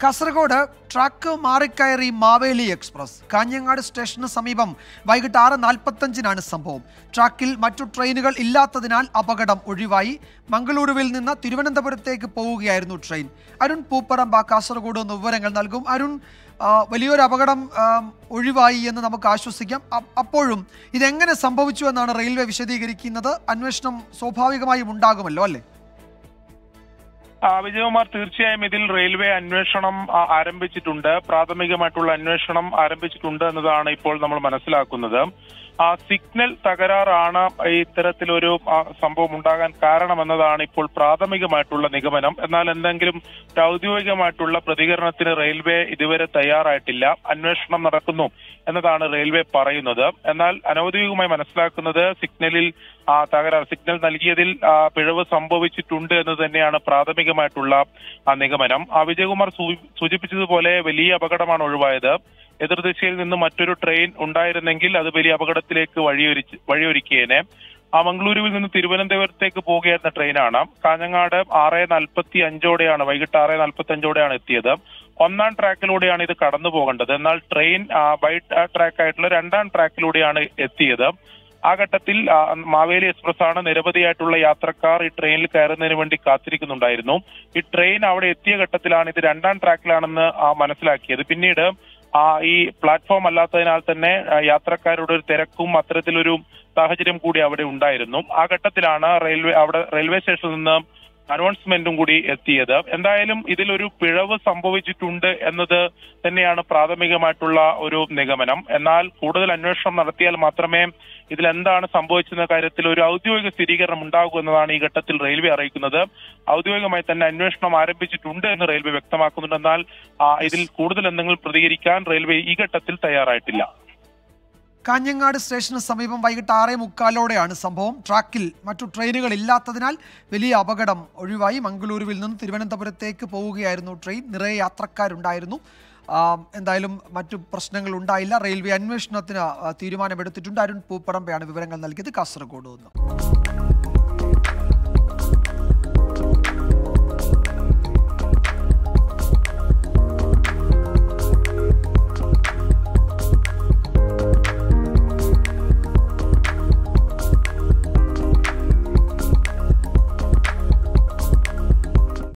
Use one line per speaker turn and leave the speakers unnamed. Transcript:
Kasaragod track മാറിക്കയറി Maveli express Kanhangad സ്റ്റേഷന് സമീപം വൈകിട്ട് ആറ് നാൽപ്പത്തഞ്ചിനാണ് സംഭവം ട്രാക്കിൽ മറ്റു ട്രെയിനുകൾ ഇല്ലാത്തതിനാൽ അപകടം ഒഴിവായി മംഗളൂരുവിൽ നിന്ന് തിരുവനന്തപുരത്തേക്ക് പോവുകയായിരുന്നു ട്രെയിൻ അരുൺ പൂപ്പറമ്പ കാസർഗോഡ് നിന്ന് വിവരങ്ങൾ നൽകും അരുൺ ആ, വലിയൊരു അപകടം ആ, ഒഴിവായി എന്ന് നമുക്ക് ആശ്വസിക്കാം അ- അപ്പോഴും ഇതെങ്ങനെ സംഭവിച്ചു എന്നാണ് റെയിൽവേ വിശദീകരിക്കുന്നത് അന്വേഷണം സ്വാഭാവികമായും ഉണ്ടാകുമല്ലോ അല്ലേ
ആ, വിജയകുമാർ തീർച്ചയായും ഇതിൽ റെയിൽവേ അന്വേഷണം ആ, ആരംഭിച്ചിട്ടുണ്ട് പ്രാഥമികമായിട്ടുള്ള അന്വേഷണം ആരംഭിച്ചിട്ടുണ്ട് എന്നതാണ് ഇപ്പോൾ നമ്മൾ മനസ്സിലാക്കുന്നത് ആ സിഗ്നൽ തകരാറാണ് ഈ ഇത്തരത്തിലൊരു ആ, സംഭവം ഉണ്ടാകാൻ കാരണമെന്നതാണ് ഇപ്പോൾ പ്രാഥമികമായിട്ടുള്ള നിഗമനം എന്നാൽ എന്തെങ്കിലും ഒരു ഔദ്യോഗികമായിട്ടുള്ള പ്രതികരണത്തിന് റെയിൽവേ ഇതുവരെ തയ്യാറായിട്ടില്ല അന്വേഷണം നടക്കുന്നു എന്നതാണ് റെയിൽവേ പറയുന്നത് എന്നാൽ അനൌദ്യോഗികമായി മനസ്സിലാക്കുന്നത് സിഗ്നലിൽ ആ തകരാർ സിഗ്നൽ നൽകിയതിൽ ആ, പിഴവ് സംഭവിച്ചിട്ടുണ്ട് എന്ന് തന്നെയാണ് പ്രാഥമികമായിട്ടുള്ള ആ നിഗമനം ആ വിജയകുമാർ സൂ- സൂചിപ്പിച്ചതുപോലെ വലിയ അപകടമാണ് ഒഴിവായത് എതിർദിശയിൽ നിന്ന് മറ്റൊരു ട്രെയിൻ ഉണ്ടായിരുന്നെങ്കിൽ അത് വലിയ അപകടത്തിലേക്ക് വഴിയൊരിച്ച് വഴിയൊരുക്കിയേനെ ആ മംഗളൂരുവിൽ നിന്ന് തിരുവനന്തപുരത്തേക്ക് പോവുകയായിരുന്ന ട്രെയിനാണ് കാഞ്ഞങ്ങാട് ആറ് നാൽപ്പത്തി അഞ്ചോടെയാണ് വൈകിട്ട് ആറ് നാൽപ്പത്തി അഞ്ചോടെയാണ് എത്തിയത് ഒന്നാം ട്രാക്കിലൂടെയാണ് ഇത് കടന്നു പോകേണ്ടത് എന്നാൽ ട്രെയിൻ ആ, ബൈ ട്രാക്ക് ആയിട്ടുള്ള രണ്ടാം ട്രാക്കിലൂടെയാണ് എത്തിയത് ആ ഘട്ടത്തിൽ ആ, മാവേലി എക്സ്പ്രസ് ആണ് നിരവധിയായിട്ടുള്ള യാത്രക്കാർ ഈ ട്രെയിനിൽ കയറുന്നതിന് വേണ്ടി കാത്തിരിക്കുന്നുണ്ടായിരുന്നു ഈ ട്രെയിൻ അവിടെ എത്തിയ ഘട്ടത്തിലാണ് ഇത് രണ്ടാം ട്രാക്കിലാണെന്ന് ആ, മനസ്സിലാക്കിയത് പിന്നീട് ആ ഈ പ്ലാറ്റ്ഫോം അല്ലാത്തതിനാൽ തന്നെ ആ, യാത്രക്കാരുടെ ഒരു തിരക്കും അത്തരത്തിലൊരു സാഹചര്യം കൂടി അവിടെ ഉണ്ടായിരുന്നു ആ ഘട്ടത്തിലാണ് റെയിൽവേ അവിടെ റെയിൽവേ സ്റ്റേഷനിൽ നിന്ന് അനൗൺസ്മെന്റും കൂടി എത്തിയത് എന്തായാലും ഇതിലൊരു പിഴവ് സംഭവിച്ചിട്ടുണ്ട് എന്നത് തന്നെയാണ് പ്രാഥമികമായിട്ടുള്ള ഒരു നിഗമനം എന്നാൽ കൂടുതൽ അന്വേഷണം നടത്തിയാൽ മാത്രമേ ഇതിൽ എന്താണ് സംഭവിച്ചെന്ന കാര്യത്തിൽ ഒരു ഔദ്യോഗിക സ്ഥിരീകരണം ഉണ്ടാകൂ എന്നതാണ് ഈ ഘട്ടത്തിൽ റെയിൽവേ അറിയിക്കുന്നത് ഔദ്യോഗികമായി തന്നെ അന്വേഷണം ആരംഭിച്ചിട്ടുണ്ട് എന്ന് റെയിൽവേ വ്യക്തമാക്കുന്നുണ്ട് എന്നാൽ ആ, ഇതിൽ കൂടുതൽ എന്തെങ്കിലും പ്രതികരിക്കാൻ റെയിൽവേ ഈ ഘട്ടത്തിൽ തയ്യാറായിട്ടില്ല
കാഞ്ഞങ്ങാട് സ്റ്റേഷന് സമീപം വൈകിട്ട് ആറേ മുക്കാലോടെയാണ് സംഭവം ട്രാക്കിൽ മറ്റു ട്രെയിനുകൾ ഇല്ലാത്തതിനാൽ വലിയ അപകടം ഒഴിവായി മംഗളൂരുവിൽ നിന്ന് തിരുവനന്തപുരത്തേക്ക് പോവുകയായിരുന്നു ട്രെയിൻ നിറയെ യാത്രക്കാരുണ്ടായിരുന്നു ആം, എന്തായാലും മറ്റു പ്രശ്നങ്ങൾ ഉണ്ടായില്ല റെയിൽവേ അന്വേഷണത്തിന് ആ, തീരുമാനമെടുത്തിട്ടുണ്ട് അരുൺ പൂപ്പറമ്പയാണ് വിവരങ്ങൾ നൽകിയത് കാസർഗോഡ് നിന്ന്